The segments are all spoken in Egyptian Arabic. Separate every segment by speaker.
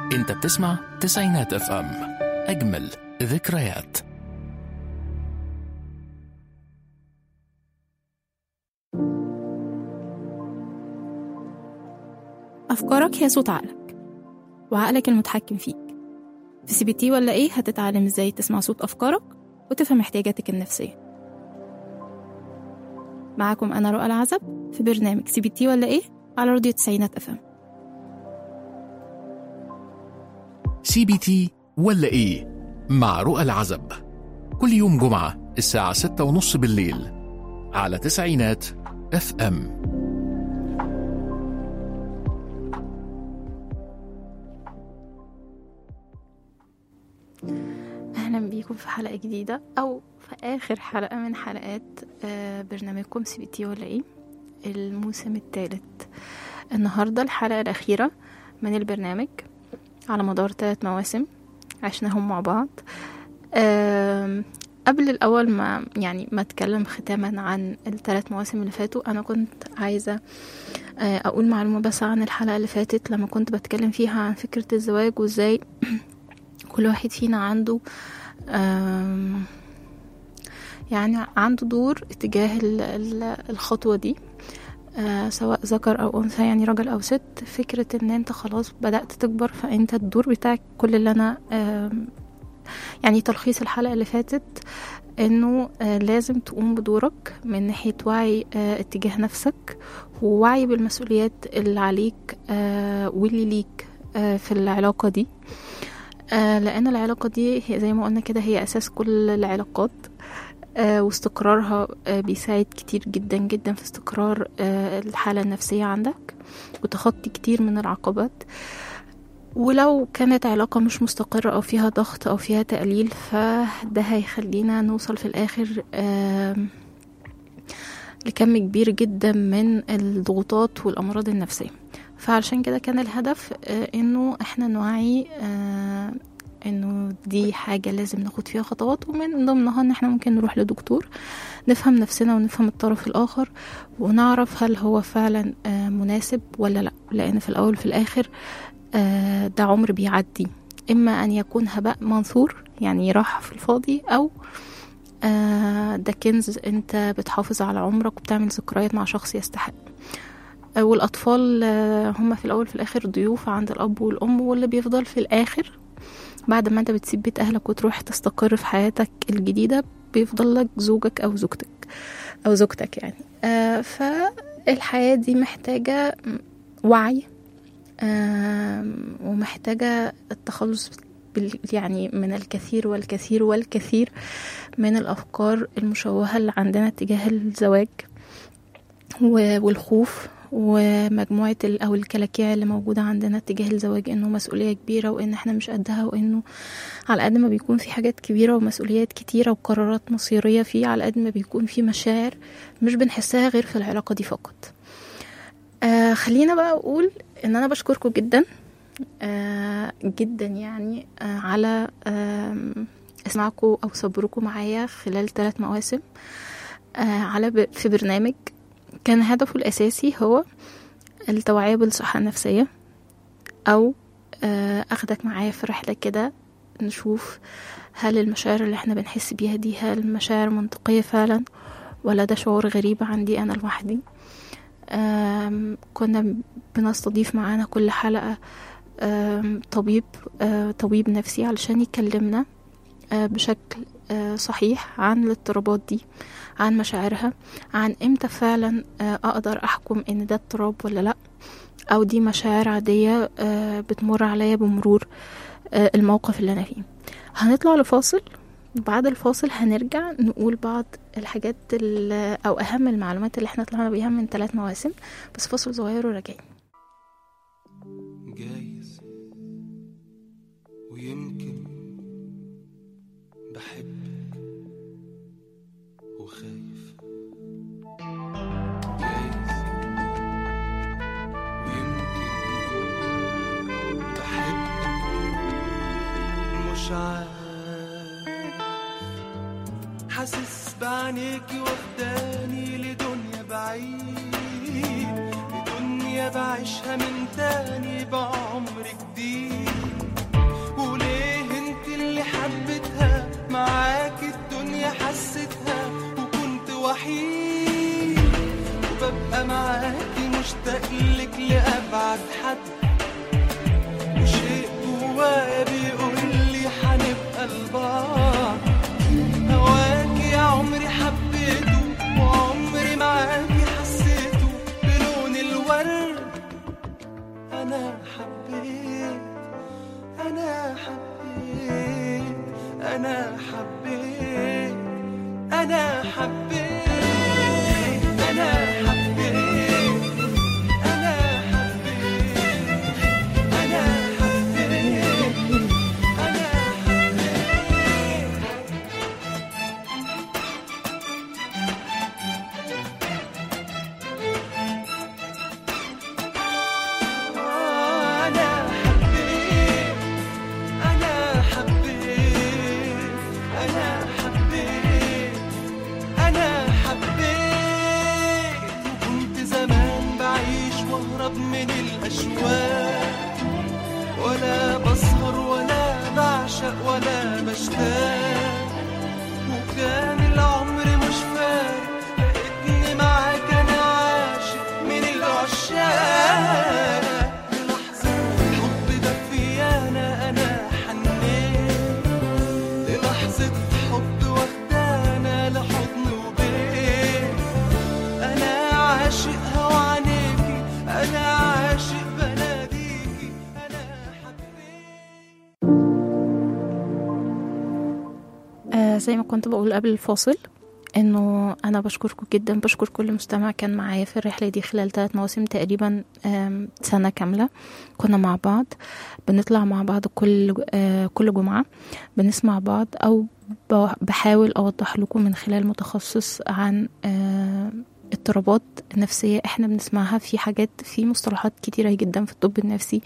Speaker 1: انت بتسمع تسعينات اف ام اجمل ذكريات
Speaker 2: أفكارك هي صوت عقلك وعقلك المتحكم فيك في سي بي تي ولا إيه هتتعلم إزاي تسمع صوت أفكارك وتفهم احتياجاتك النفسية معاكم أنا رؤى العزب في برنامج سي بي تي ولا إيه على راديو تسعينات أفهم
Speaker 1: سي بي تي ولا ايه مع رؤى العزب كل يوم جمعة الساعة ستة ونص بالليل على تسعينات اف ام
Speaker 2: أهلا بيكم في حلقة جديدة أو في آخر حلقة من حلقات آه، برنامجكم سي بي تي ولا إيه الموسم الثالث النهاردة الحلقة الأخيرة من البرنامج على مدار ثلاث مواسم عشناهم مع بعض آم، قبل الأول ما يعني ما أتكلم ختاما عن الثلاث مواسم اللي فاتوا أنا كنت عايزة آه، أقول معلومة بس عن الحلقة اللي فاتت لما كنت بتكلم فيها عن فكرة الزواج وإزاي كل واحد فينا عنده آم، يعني عنده دور اتجاه ال- ال- الخطوة دي آه، سواء ذكر أو أنثى يعني راجل أو ست فكرة إن أنت خلاص بدأت تكبر فأنت الدور بتاعك كل اللي أنا آم، يعني تلخيص الحلقة اللي فاتت إنه آه، لازم تقوم بدورك من ناحية وعي آه، اتجاه نفسك ووعي بالمسؤوليات اللي عليك آه، واللي ليك آه، في العلاقة دي آه، لأن العلاقة دي هي زي ما قلنا كده هي أساس كل العلاقات آه، واستقرارها آه، بيساعد كتير جدا جدا في استقرار آه، الحالة النفسية عندك وتخطي كتير من العقبات ولو كانت علاقة مش مستقرة أو فيها ضغط أو فيها تقليل فده هيخلينا نوصل في الآخر آم، لكم كبير جدا من الضغوطات والأمراض النفسية فعلشان كده كان الهدف آه، إنه إحنا نوعي آه، انه دي حاجة لازم ناخد فيها خطوات ومن ضمنها ان احنا ممكن نروح لدكتور نفهم نفسنا ونفهم الطرف الاخر ونعرف هل هو فعلا آه، مناسب ولا لا لان في الاول وفي الاخر آه، ده عمر بيعدي اما ان يكون هباء منثور يعني راح في الفاضي او آه، ده كنز انت بتحافظ على عمرك وبتعمل ذكريات مع شخص يستحق آه، والاطفال آه، هم في الاول في الاخر ضيوف عند الاب والام واللي بيفضل في الاخر بعد ما انت بتسيب بيت اهلك وتروح تستقر في حياتك الجديدة بيفضل لك زوجك او زوجتك او زوجتك يعني آه فالحياة دي محتاجة وعي آه ومحتاجة التخلص بال- يعني من الكثير والكثير والكثير من الأفكار المشوهة اللي عندنا تجاه الزواج و- والخوف ومجموعة ال- أو الكلاكيع اللي موجودة عندنا تجاه الزواج إنه مسؤولية كبيرة وإن إحنا مش قدها وإنه على قد ما بيكون في حاجات كبيرة ومسؤوليات كتيرة وقرارات مصيرية فيه على قد ما بيكون في مشاعر مش بنحسها غير في العلاقة دي فقط آه خلينا بقى أقول إن أنا بشكركم جدا آه جدا يعني آه على آه اسمعكم أو صبركم معايا خلال ثلاث مواسم آه على ب... في برنامج كان هدفه الأساسي هو التوعية بالصحة النفسية أو آه، أخدك معايا في رحلة كده نشوف هل المشاعر اللي احنا بنحس بيها دي هل مشاعر منطقية فعلا ولا ده شعور غريب عندي أنا لوحدي آم، كنا بنستضيف معانا كل حلقة آم، طبيب آه، طبيب نفسي علشان يكلمنا آه، بشكل آه، صحيح عن الاضطرابات دي عن مشاعرها عن امتى فعلا آه، اقدر احكم ان ده اضطراب ولا لا او دي مشاعر عادية آه، بتمر عليا بمرور آه، الموقف اللي انا فيه هنطلع لفاصل بعد الفاصل هنرجع نقول بعض الحاجات ال- او اهم المعلومات اللي احنا طلعنا بيها من ثلاث مواسم بس فاصل صغير وراجعين
Speaker 3: جايز ويمكن بحبك وخايف جايز ويمكن بحبك مش عارف حاسس بعينيكي واخداني لدنيا بعيد لدنيا دنيا بعيشها من تاني بعمر جديد وليه انت اللي حبيتها معاك الدنيا حسيتها وكنت وحيد وببقى معاكي مشتاق لك لأبعد حد وشيء جوايا بيقول لي حنبقى لبعض هواكي يا عمري حبيته وعمري معاكي حسيته بلون الورد أنا حبيت أنا حبيت أنا حبيت أنا حبيت أنا حبيت أنا حبيت أنا حبيت أنا حبيت أنا حبيت أنا حبيت أنا حبيت أنا حبيت وكنت زمان بعيش وأهرب من الأشواق ولا بسهر ولا بعشق ولا بشتاق وكان العمر مش فارق لقيتني معاك أنا عاشق من العشاق للحظة حب ده فيانا أنا حنيت للحظة حب واخدانا لحضن وبيت أنا عاشقها وعينيكي أنا عاشق بناديكي أنا حبيت
Speaker 2: آه زي ما كنت بقول قبل الفاصل انه انا بشكركم جدا بشكر كل مستمع كان معايا في الرحله دي خلال ثلاث مواسم تقريبا آم، سنه كامله كنا مع بعض بنطلع مع بعض كل آه كل جمعه بنسمع بعض او ب- بحاول اوضح لكم من خلال متخصص عن آه اضطرابات نفسية احنا بنسمعها في حاجات في مصطلحات كتيرة جدا في الطب النفسي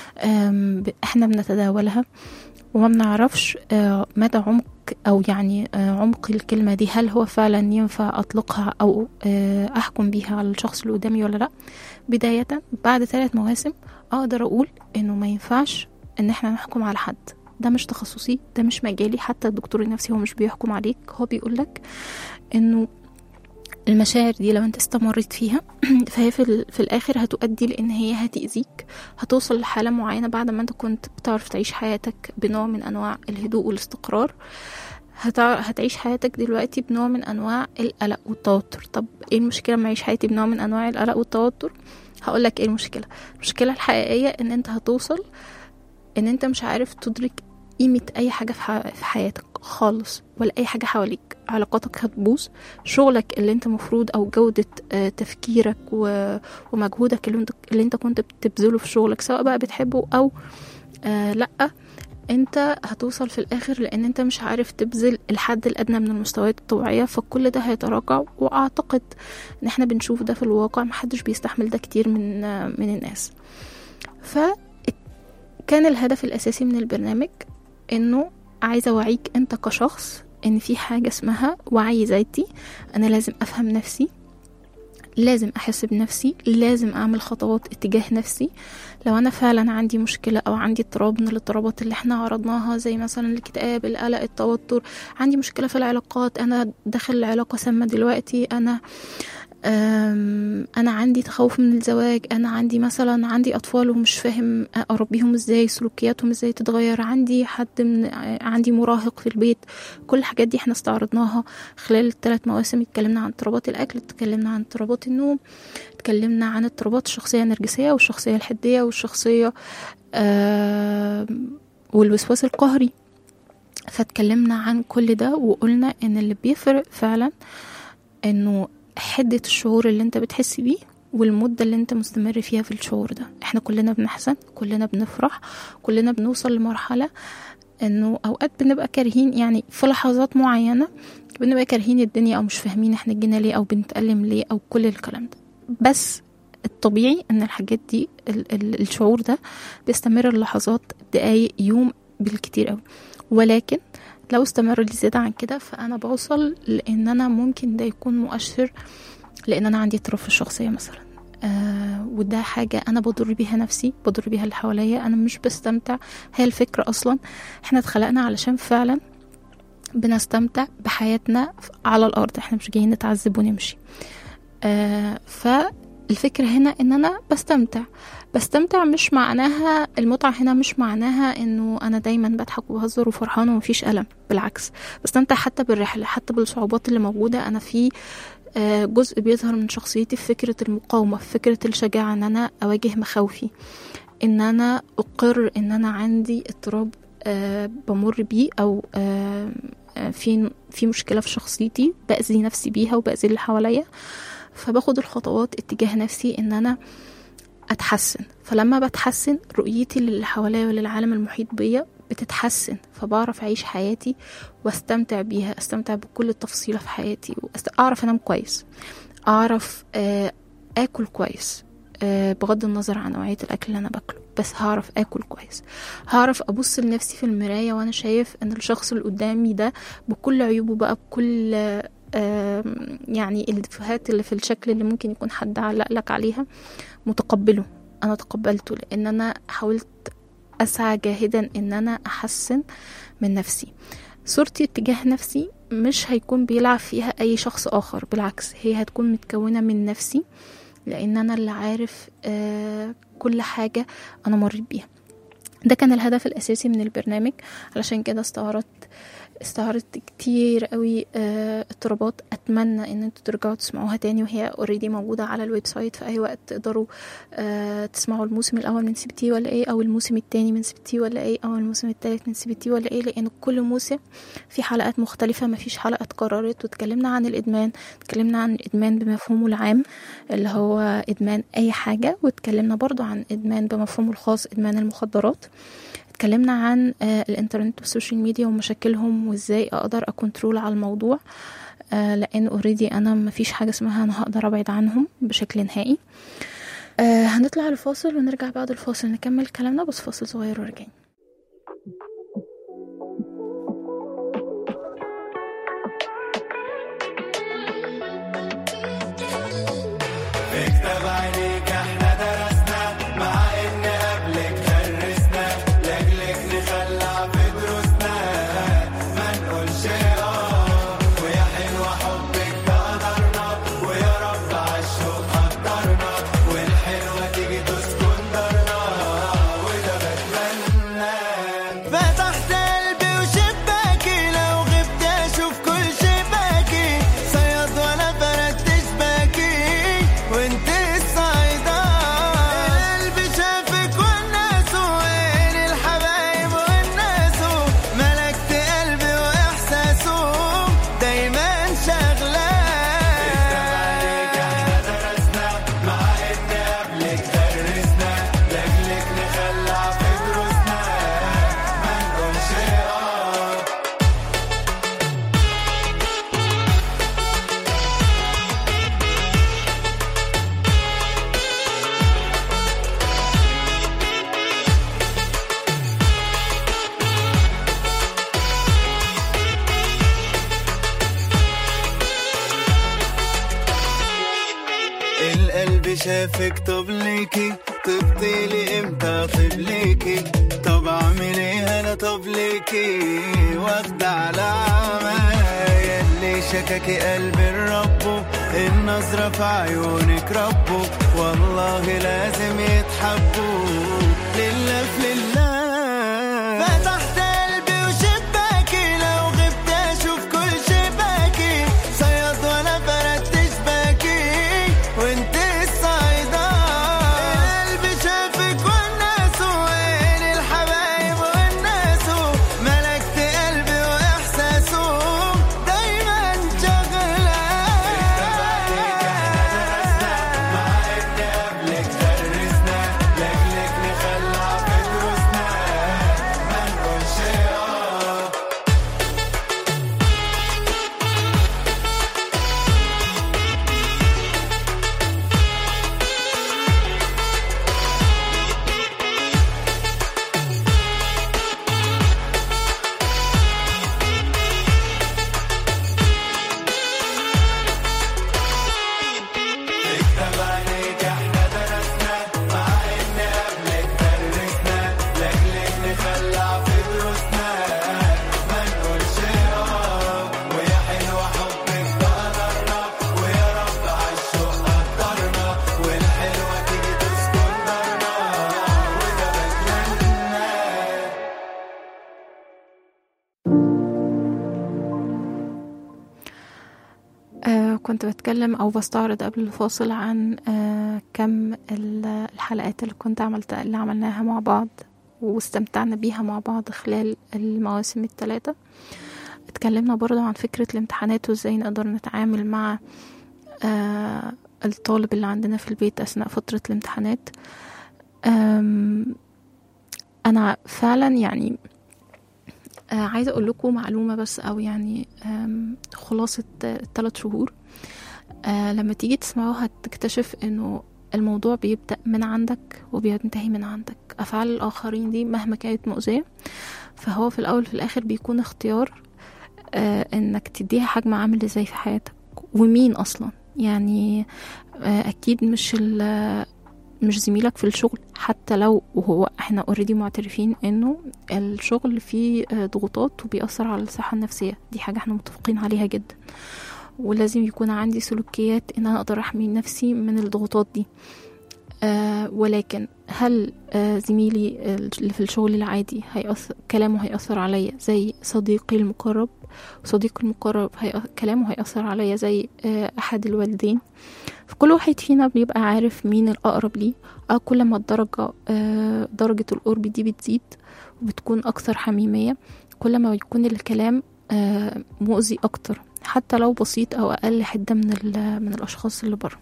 Speaker 2: آم، ب- احنا بنتداولها وما بنعرفش آه، مدى عمق أو يعني آه، عمق الكلمة دي هل هو فعلا ينفع أطلقها أو آه، أحكم بيها على الشخص اللي قدامي ولا لأ بداية بعد ثلاث مواسم أقدر أقول إنه ما ينفعش إن إحنا نحكم على حد ده مش تخصصي ده مش مجالي حتى الدكتور النفسي هو مش بيحكم عليك هو بيقولك إنه المشاعر دي لو انت استمريت فيها فهي في, ال- في الاخر هتؤدي لان هي هتأذيك هتوصل لحالة معينة بعد ما انت كنت بتعرف تعيش حياتك بنوع من انواع الهدوء والاستقرار هتع... هتعيش حياتك دلوقتي بنوع من انواع القلق والتوتر طب ايه المشكلة ما اعيش حياتي بنوع من انواع القلق والتوتر هقولك ايه المشكلة المشكلة الحقيقية ان انت هتوصل ان انت مش عارف تدرك قيمة اي حاجة في, ح... في حياتك خالص ولا اي حاجة حواليك علاقاتك هتبوظ شغلك اللي انت مفروض او جودة آه، تفكيرك و... ومجهودك اللي انت اللي انت كنت بتبذله في شغلك سواء بقى بتحبه او آه لا انت هتوصل في الاخر لان انت مش عارف تبذل الحد الادنى من المستويات الطبيعيه فكل ده هيتراجع واعتقد ان احنا بنشوف ده في الواقع محدش بيستحمل ده كتير من آه، من الناس ف كان الهدف الاساسي من البرنامج انه عايزه اوعيك انت كشخص ان في حاجه اسمها وعي ذاتي انا لازم افهم نفسي لازم احس بنفسي لازم اعمل خطوات اتجاه نفسي لو انا فعلا عندي مشكله او عندي اضطراب من الاضطرابات اللي احنا عرضناها زي مثلا الاكتئاب القلق التوتر عندي مشكله في العلاقات انا داخل علاقه سامه دلوقتي انا أم، انا عندي تخوف من الزواج انا عندي مثلا عندي اطفال ومش فاهم اربيهم ازاي سلوكياتهم ازاي تتغير عندي حد من عندي مراهق في البيت كل الحاجات دي احنا استعرضناها خلال الثلاث مواسم اتكلمنا عن اضطرابات الاكل اتكلمنا عن اضطرابات النوم اتكلمنا عن اضطرابات الشخصيه النرجسيه والشخصيه الحديه والشخصيه آم، والوسواس القهري فاتكلمنا عن كل ده وقلنا ان اللي بيفرق فعلا انه حدة الشعور اللي انت بتحس بيه والمدة اللي انت مستمر فيها في الشعور ده احنا كلنا بنحزن كلنا بنفرح كلنا بنوصل لمرحلة انه اوقات بنبقى كارهين يعني في لحظات معينة بنبقى كارهين الدنيا او مش فاهمين احنا جينا ليه او بنتألم ليه او كل الكلام ده بس الطبيعي ان الحاجات دي ال- ال- الشعور ده بيستمر لحظات دقايق يوم بالكتير قوي ولكن لو استمر لزيادة عن كده فأنا بوصل لأن أنا ممكن ده يكون مؤشر لأن أنا عندي اضطراب في الشخصية مثلا آه وده حاجة أنا بضر بيها نفسي بضر بيها اللي حواليا أنا مش بستمتع هي الفكرة أصلا إحنا اتخلقنا علشان فعلا بنستمتع بحياتنا على الأرض إحنا مش جايين نتعذب ونمشي آه فالفكرة هنا إن أنا بستمتع بستمتع مش معناها المتعة هنا مش معناها إنه أنا دايما بضحك وبهزر وفرحانة ومفيش ألم بالعكس بستمتع حتى بالرحلة حتى بالصعوبات اللي موجودة أنا في آه، جزء بيظهر من شخصيتي في فكرة المقاومة في فكرة الشجاعة إن أنا أواجه مخاوفي إن أنا أقر إن أنا عندي اضطراب آه، بمر بيه أو آه، آه، في في مشكلة في شخصيتي بأذي نفسي بيها وبأذي اللي حواليا فباخد الخطوات اتجاه نفسي إن أنا أتحسن فلما بتحسن رؤيتي للي حواليا وللعالم المحيط بيا بتتحسن فبعرف أعيش حياتي واستمتع بيها استمتع بكل التفصيلة في حياتي وأعرف أنام كويس أعرف آه، آكل كويس آه، بغض النظر عن نوعية الأكل اللي أنا باكله بس هعرف آكل كويس هعرف أبص لنفسي في المراية وأنا شايف أن الشخص اللي قدامي ده بكل عيوبه بقى بكل آه، يعني الدفوهات اللي في الشكل اللي ممكن يكون حد علق لك عليها متقبله أنا تقبلته لأن أنا حاولت أسعى جاهدا إن أنا أحسن من نفسي صورتي اتجاه نفسي مش هيكون بيلعب فيها أي شخص آخر بالعكس هي هتكون متكونة من نفسي لأن أنا اللي عارف آه كل حاجة أنا مريت بيها ده كان الهدف الأساسي من البرنامج علشان كده استعرضت استعرضت كتير قوي آه، اضطرابات اتمنى ان انتوا ترجعوا تسمعوها تاني وهي اوريدي موجوده على الويب سايت في اي وقت تقدروا آه، تسمعوا الموسم الاول من سي بي تي ولا ايه او الموسم التاني من سي بي تي ولا ايه او الموسم التالت من سي بي تي ولا ايه لان كل موسم في حلقات مختلفه مفيش حلقه اتكررت واتكلمنا عن الادمان اتكلمنا عن الادمان بمفهومه العام اللي هو ادمان اي حاجه واتكلمنا برضو عن ادمان بمفهومه الخاص ادمان المخدرات اتكلمنا عن آه، الانترنت والسوشيال ميديا ومشاكلهم وازاي اقدر اكونترول على الموضوع آه، لان اوريدي انا مفيش حاجه اسمها انا هقدر ابعد عنهم بشكل نهائي آه، هنطلع لفاصل ونرجع بعد الفاصل نكمل كلامنا بس فاصل صغير وراجعين
Speaker 3: في كتاب عينيك احنا درسنا مع ان قبلك درسنا لاجلك نخلع في دروسنا ما نقولش اه ويا حلوة حبك ده قدرنا ويا رب عالشوق قدرنا والحلوة تيجي تسكن دارنا وده بتمنى فتحت قلبي وشباكي لو غبت اشوف كل شباكي صياد وانا فردتش باكي وانت الصيدة القلب شافك والناس وين الحبايب والناس ملكت قلبي واحساسه دايما شغلة درسنا مع ان قبلك درسنا لاجلك نخلع في دروسنا ما نقولش اه القلب شافك طب ليكي طبتي لي امتى طب ليكي طب اعمل ايه انا طب ليكي واخدة على عمايا اللي شككي قلبي ربه النظرة في عيونك ربه والله لازم يتحبوا لله في لله فتحت قلبي وشباكي لو غبت اشوف كل شباكي صياد وانا فردتش باكي وانت الصيدة القلب شافك والناس وين الحبايب والناس ملكت قلبي واحساسه دايما شغلة مع ان قبلك درسنا لاجلك
Speaker 2: كنت بتكلم او بستعرض قبل الفاصل عن آه كم ال- الحلقات اللي كنت عملتها اللي عملناها مع بعض واستمتعنا بيها مع بعض خلال المواسم الثلاثة اتكلمنا برضه عن فكرة الامتحانات وازاي نقدر نتعامل مع آه الطالب اللي عندنا في البيت أثناء فترة الامتحانات آم، أنا فعلا يعني آه عايزة أقول لكم معلومة بس أو يعني آم، خلاصة الثلاث شهور آه لما تيجي تسمعوها هتكتشف إنه الموضوع بيبدأ من عندك وبينتهي من عندك أفعال الآخرين دي مهما كانت مؤذية فهو في الأول في الآخر بيكون اختيار آه إنك تديها حجم عامل إزاي في حياتك ومين أصلا يعني آه أكيد مش ال- مش زميلك في الشغل حتى لو وهو احنا اوريدي معترفين انه الشغل فيه آه، ضغوطات وبيأثر على الصحة النفسية دي حاجة احنا متفقين عليها جدا ولازم يكون عندي سلوكيات ان انا اقدر احمي نفسي من الضغوطات دي آه ولكن هل آه زميلي اللي في الشغل العادي هيأثر كلامه هيأثر عليا زي صديقي المقرب صديقي المقرب هي... كلامه هيأثر عليا زي آه أحد الوالدين فكل واحد فينا بيبقى عارف مين الأقرب ليه أو كل ما الدرجة آه درجة القرب دي بتزيد وبتكون أكثر حميمية كل ما يكون الكلام آه مؤذي أكتر حتى لو بسيط أو أقل حدة من, ال- من الأشخاص اللي بره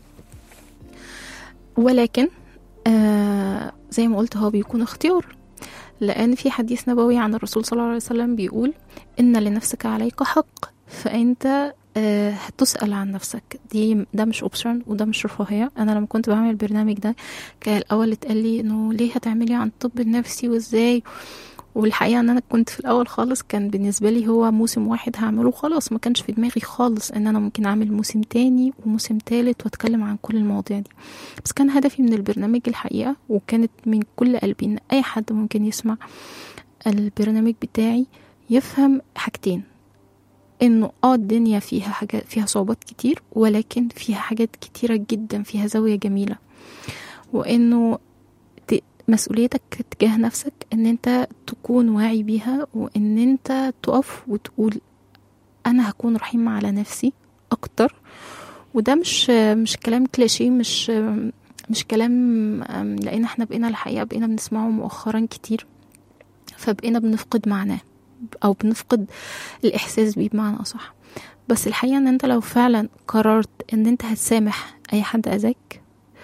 Speaker 2: ولكن آه زي ما قلت هو بيكون اختيار لأن في حديث نبوي عن الرسول صلى الله عليه وسلم بيقول إن لنفسك عليك حق فأنت آه، هتسأل عن نفسك دي ده مش اوبشن وده مش رفاهية أنا لما كنت بعمل البرنامج ده كان الأول اتقال لي إنه ليه هتعملي عن الطب النفسي وإزاي والحقيقة ان انا كنت في الاول خالص كان بالنسبة لي هو موسم واحد هعمله خلاص ما كانش في دماغي خالص ان انا ممكن اعمل موسم تاني وموسم تالت واتكلم عن كل المواضيع دي بس كان هدفي من البرنامج الحقيقة وكانت من كل قلبي ان اي حد ممكن يسمع البرنامج بتاعي يفهم حاجتين انه اه الدنيا فيها حاجات فيها صعوبات كتير ولكن فيها حاجات كتيرة جدا فيها زاوية جميلة وانه ت- مسؤوليتك تجاه نفسك ان انت تكون واعي بيها وان انت تقف وتقول انا هكون رحيم على نفسي اكتر وده مش مش كلام كلاشيه مش مش كلام أم، لان احنا بقينا الحقيقه بقينا بنسمعه مؤخرا كتير فبقينا بنفقد معناه او بنفقد الاحساس بيه بمعنى اصح بس الحقيقه ان انت لو فعلا قررت ان انت هتسامح اي حد اذاك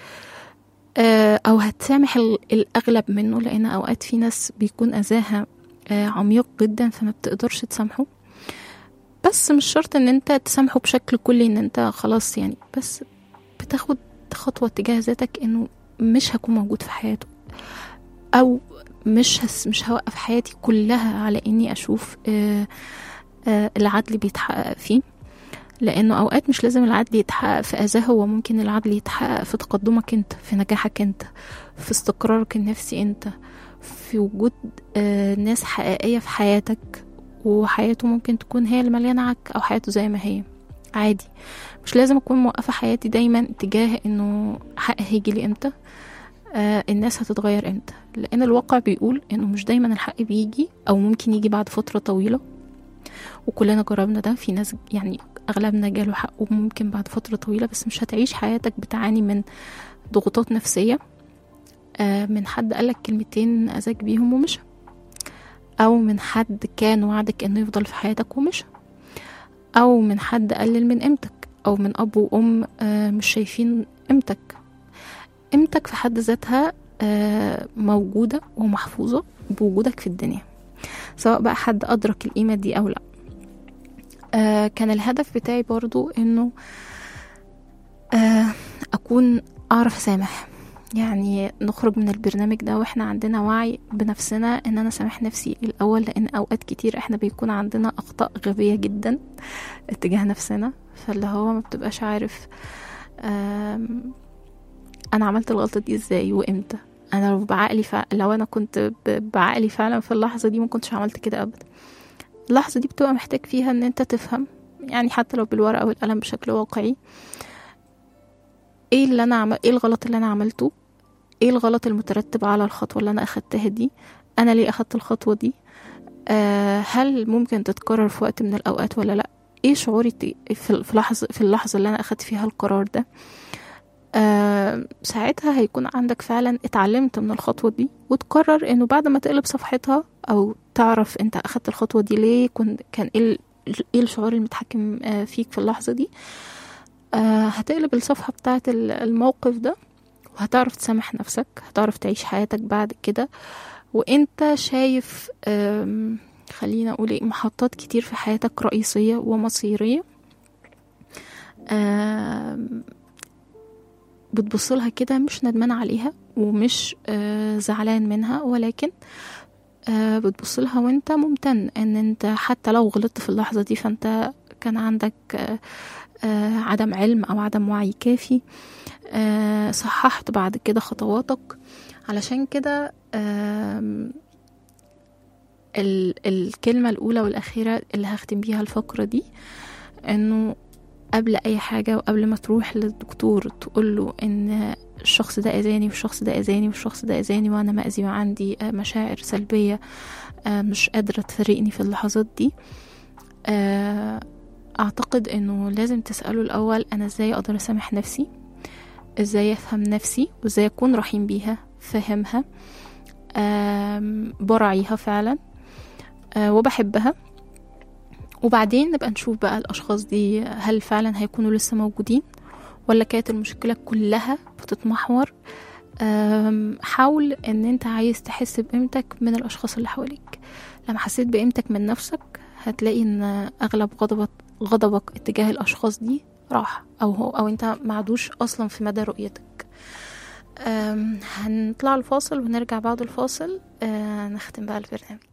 Speaker 2: آه، او هتسامح ال- الاغلب منه لان اوقات في ناس بيكون اذاها آه، عميق جدا فما بتقدرش تسامحه بس مش شرط ان انت تسامحه بشكل كلي ان انت خلاص يعني بس بتاخد خطوة تجاه ذاتك انه مش هكون موجود في حياته او مش هس مش هوقف حياتي كلها على اني اشوف آه آه العدل بيتحقق فيه لانه اوقات مش لازم العدل يتحقق في اذاه هو ممكن العدل يتحقق في تقدمك انت في نجاحك انت في استقرارك النفسي انت في وجود آه ناس حقيقية في حياتك وحياته ممكن تكون هي اللي مليانة عك أو حياته زي ما هي عادي مش لازم أكون موقفة حياتي دايما تجاه إنه حق هيجي لي إمتى آه الناس هتتغير إمتى لأن الواقع بيقول إنه مش دايما الحق بيجي أو ممكن يجي بعد فترة طويلة وكلنا جربنا ده في ناس يعني أغلبنا جاله حقه ممكن بعد فترة طويلة بس مش هتعيش حياتك بتعاني من ضغوطات نفسية آه من حد قالك كلمتين أذاك بيهم ومشى أو من حد كان وعدك إنه يفضل في حياتك ومشى أو من حد قلل من قيمتك أو من أب وأم آه، مش شايفين قيمتك قيمتك في حد ذاتها آه، موجودة ومحفوظة بوجودك في الدنيا سواء بقى حد أدرك القيمة دي أو لأ آه، كان الهدف بتاعي برضو إنه آه، أكون أعرف أسامح يعني نخرج من البرنامج ده واحنا عندنا وعي بنفسنا ان انا سامح نفسي الاول لان اوقات كتير احنا بيكون عندنا اخطاء غبية جدا اتجاه نفسنا فاللي هو ما بتبقاش عارف آم، انا عملت الغلطة دي ازاي وامتى انا لو بعقلي فع... لو انا كنت ب- بعقلي فعلا في اللحظة دي ما كنتش عملت كده ابدا اللحظة دي بتبقى محتاج فيها ان انت تفهم يعني حتى لو بالورقة والقلم بشكل واقعي ايه اللي انا عمل... ايه الغلط اللي انا عملته ايه الغلط المترتب على الخطوة اللي انا اخدتها دي انا ليه اخدت الخطوة دي آه هل ممكن تتكرر في وقت من الاوقات ولا لا ايه شعوري ت- في في لحظة في اللحظة اللي انا اخدت فيها القرار ده آه ساعتها هيكون عندك فعلا اتعلمت من الخطوة دي وتقرر انه بعد ما تقلب صفحتها او تعرف انت اخدت الخطوة دي ليه كن كان ايه ال- ايه الشعور المتحكم آه، فيك في اللحظة دي آه هتقلب الصفحة بتاعت ال- الموقف ده وهتعرف تسامح نفسك هتعرف تعيش حياتك بعد كده وانت شايف آم، خلينا اقول ايه محطات كتير في حياتك رئيسية ومصيرية آم، بتبص لها كده مش ندمان عليها ومش آه، زعلان منها ولكن آه، بتبص لها وانت ممتن ان انت حتى لو غلطت في اللحظة دي فانت كان عندك آه، آه، عدم علم او عدم وعي كافي آه، صححت بعد كده خطواتك علشان كده آم، ال- الكلمة الأولى والأخيرة اللي هختم بيها الفقرة دي إنه قبل أي حاجة وقبل ما تروح للدكتور تقوله إن الشخص ده أذاني والشخص ده أذاني والشخص ده أذاني وأنا مأذي وعندي آه، مشاعر سلبية آه، مش قادرة تفرقني في اللحظات دي آه، أعتقد إنه لازم تسأله الأول أنا إزاي أقدر أسامح نفسي إزاي أفهم نفسي وإزاي أكون رحيم بيها فاهمها آم، براعيها فعلا آه، وبحبها وبعدين نبقى نشوف بقى الأشخاص دي هل فعلا هيكونوا لسه موجودين ولا كانت المشكلة كلها بتتمحور آم، حاول ان انت عايز تحس بقيمتك من الاشخاص اللي حواليك لما حسيت بقيمتك من نفسك هتلاقي ان اغلب غضبك غضبك اتجاه الاشخاص دي راح او هو او انت معدوش اصلا في مدى رؤيتك أم، هنطلع الفاصل ونرجع بعد الفاصل أه، نختم بقى البرنامج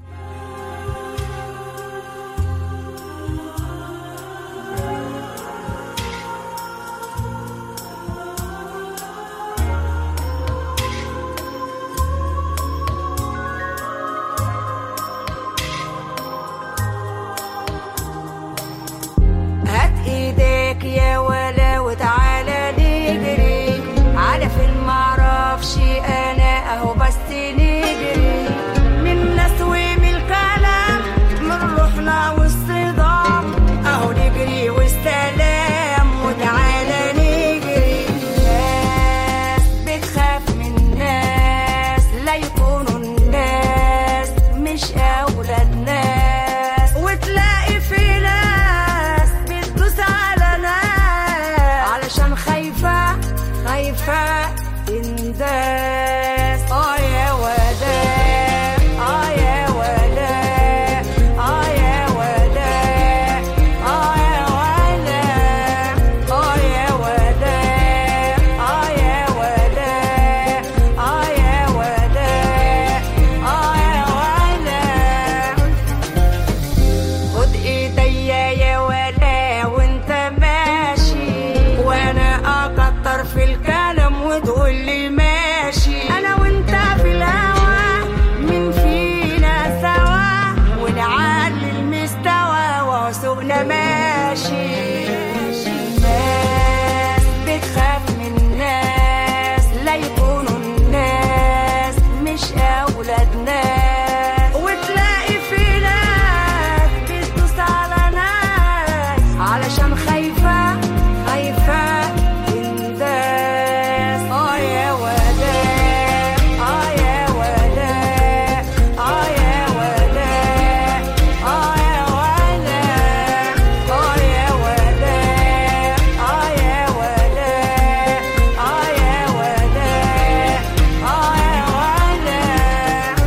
Speaker 4: هات ايديك يا ولا وتعالى نجري على فين معرفش انا اهو بس نجري من ناس ومن الكلام من روحنا والصدام اهو نجري والسلام وتعالى نجري ناس بتخاف من ناس لا يكونوا الناس مش اولاد ناس وتلاقي في ناس بتدوس على ناس علشان خايفة خايفة تنداس اه يا وداع اه يا وداع اه يا وداع اه يا وداع اه يا وداع اه يا وداع اه يا وداع اه يا وداع خد ايديا يا ولا وانت ماشي وانا اكتر في الكلام وتقول لي ماشي انا وانت في الهوا من فينا سوا ونعلي المستوى وسوقنا ماشي ناس بتخاف من ناس لا يكونوا الناس مش اولاد ناس وتلاقي في ناس بتدوس على ناس علشان خايفة خايفة تنداس اه يا وداع اه يا وداع اه يا وداع اه يا وداع اه يا وداع اه يا وداع اه يا وداع اه يا وداع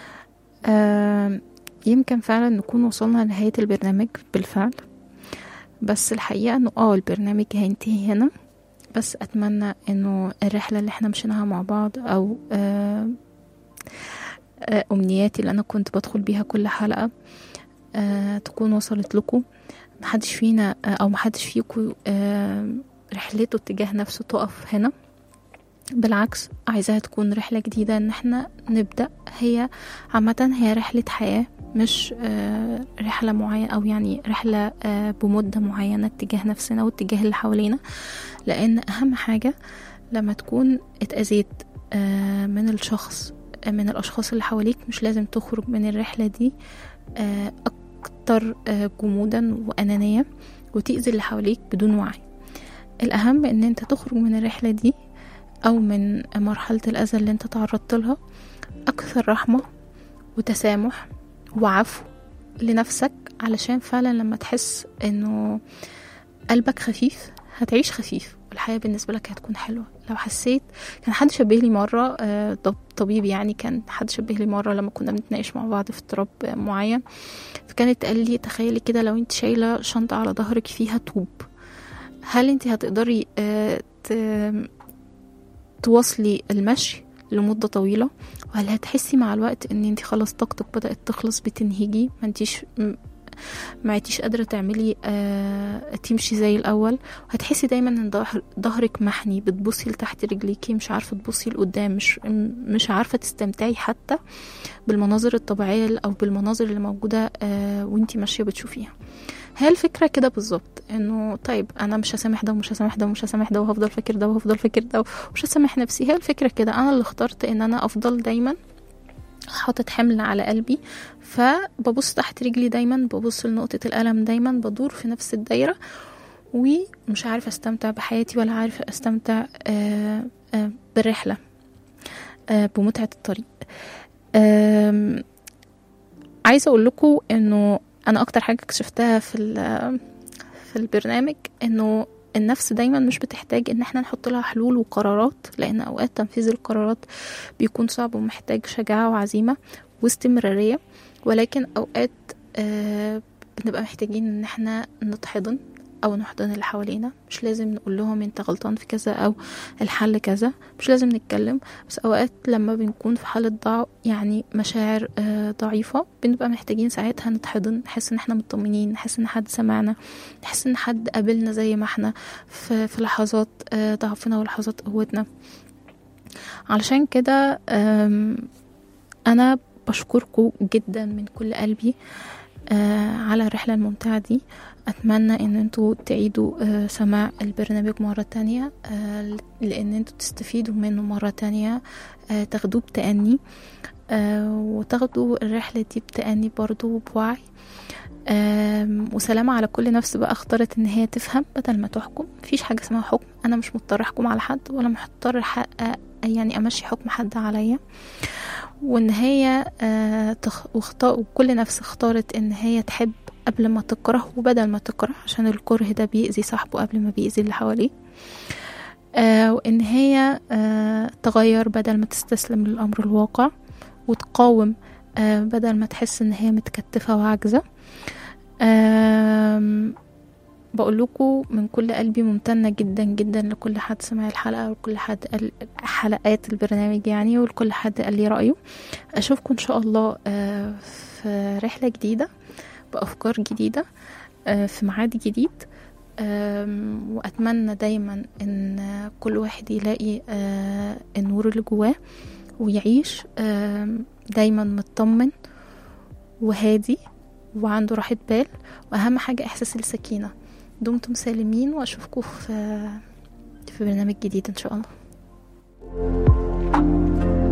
Speaker 2: آم، يمكن فعلا نكون وصلنا لنهاية البرنامج بالفعل بس الحقيقة انه اه البرنامج هينتهي هنا بس اتمنى انه الرحلة اللي احنا مشيناها مع بعض او آه آه امنياتي اللي انا كنت بدخل بيها كل حلقة آه تكون وصلت لكم محدش فينا آه او محدش فيكم آه رحلته اتجاه نفسه تقف هنا بالعكس عايزاها تكون رحلة جديدة ان احنا نبدأ هي عامة هي رحلة حياة مش آه، رحلة معينة أو يعني رحلة آه، بمدة معينة اتجاه نفسنا واتجاه اللي حوالينا لأن أهم حاجة لما تكون اتأذيت آه، من الشخص آه، من الأشخاص اللي حواليك مش لازم تخرج من الرحلة دي آه، أكتر آه، جمودا وأنانية وتأذي اللي حواليك بدون وعي الأهم إن أنت تخرج من الرحلة دي أو من مرحلة الأذى اللي أنت تعرضت لها أكثر رحمة وتسامح وعفو لنفسك علشان فعلا لما تحس انه قلبك خفيف هتعيش خفيف والحياة بالنسبة لك هتكون حلوة لو حسيت كان حد شبه لي مرة آه، طب- طبيب يعني كان حد شبه لي مرة لما كنا بنتناقش مع بعض في اضطراب آه، معين فكانت قال لي تخيلي كده لو انت شايلة شنطة على ظهرك فيها طوب هل انت هتقدري آه، ت- تواصلي المشي لمدة طويلة وهل هتحسي مع الوقت ان انت خلاص طاقتك بدأت تخلص بتنهجي ما انتيش م- ما عدتيش قادرة تعملي آه تمشي زي الأول وهتحسي دايما ان ظهر- ظهرك محني بتبصي لتحت رجليكي مش عارفة تبصي لقدام مش م- مش عارفة تستمتعي حتى بالمناظر الطبيعية أو بالمناظر اللي موجودة آه وانتي ماشية بتشوفيها هي الفكرة كده بالظبط انه طيب انا مش هسامح ده ومش هسامح ده ومش هسامح ده وهفضل فاكر ده وهفضل فاكر ده ومش هسامح نفسي هي الفكرة كده انا اللي اخترت ان انا افضل دايما حاطط حمل على قلبي فببص تحت رجلي دايما ببص لنقطة الألم دايما بدور في نفس الدايرة ومش عارفة استمتع بحياتي ولا عارفة استمتع آه آه بالرحلة آه بمتعة الطريق آم، عايزة أقول لكم إنه أنا أكتر حاجة اكتشفتها في ال- في البرنامج إنه النفس دايما مش بتحتاج ان احنا نحط لها حلول وقرارات لان اوقات تنفيذ القرارات بيكون صعب ومحتاج شجاعة وعزيمة واستمرارية ولكن اوقات آه بنبقى محتاجين ان احنا نتحضن او نحضن اللي حوالينا مش لازم نقول لهم انت غلطان في كذا او الحل كذا مش لازم نتكلم بس اوقات لما بنكون في حالة ضعف يعني مشاعر آه ضعيفة بنبقى محتاجين ساعتها نتحضن نحس ان احنا مطمنين نحس ان حد سمعنا نحس ان حد قابلنا زي ما احنا في, في لحظات آه ضعفنا ولحظات قوتنا علشان كده آم، انا بشكركم جدا من كل قلبي آه على الرحلة الممتعة دي أتمنى إن انتوا تعيدوا آه سماع البرنامج مرة تانية آه لأن انتوا تستفيدوا منه مرة تانية آه تاخدوه بتأني آه وتاخدوا الرحلة دي بتأني برضو وبوعي آم، وسلامة على كل نفس بقى اختارت ان هي تفهم بدل ما تحكم مفيش حاجة اسمها حكم انا مش مضطر احكم على حد ولا مضطر ح- آه، يعني امشي حكم حد عليا وان هي آه، تخ... واختا- وكل نفس اختارت ان هي تحب قبل ما تكره وبدل ما تكره عشان الكره ده بيأذي صاحبه قبل ما بيأذي اللي حواليه آه وان هي آه تغير بدل ما تستسلم للامر الواقع وتقاوم آه بدل ما تحس ان هي متكتفة وعاجزة آم، بقول لكم من كل قلبي ممتنة جدا جدا لكل حد سمع الحلقة وكل حد قال حلقات البرنامج يعني ولكل حد قال لي رأيه أشوفكم إن شاء الله آه، في رحلة جديدة بأفكار جديدة آه، في ميعاد جديد آم، وأتمنى دايما إن كل واحد يلاقي آه، النور اللي جواه ويعيش آم، دايما مطمن وهادي وعنده راحة بال وأهم حاجة إحساس السكينة دمتم سالمين وأشوفكم في في برنامج جديد إن شاء الله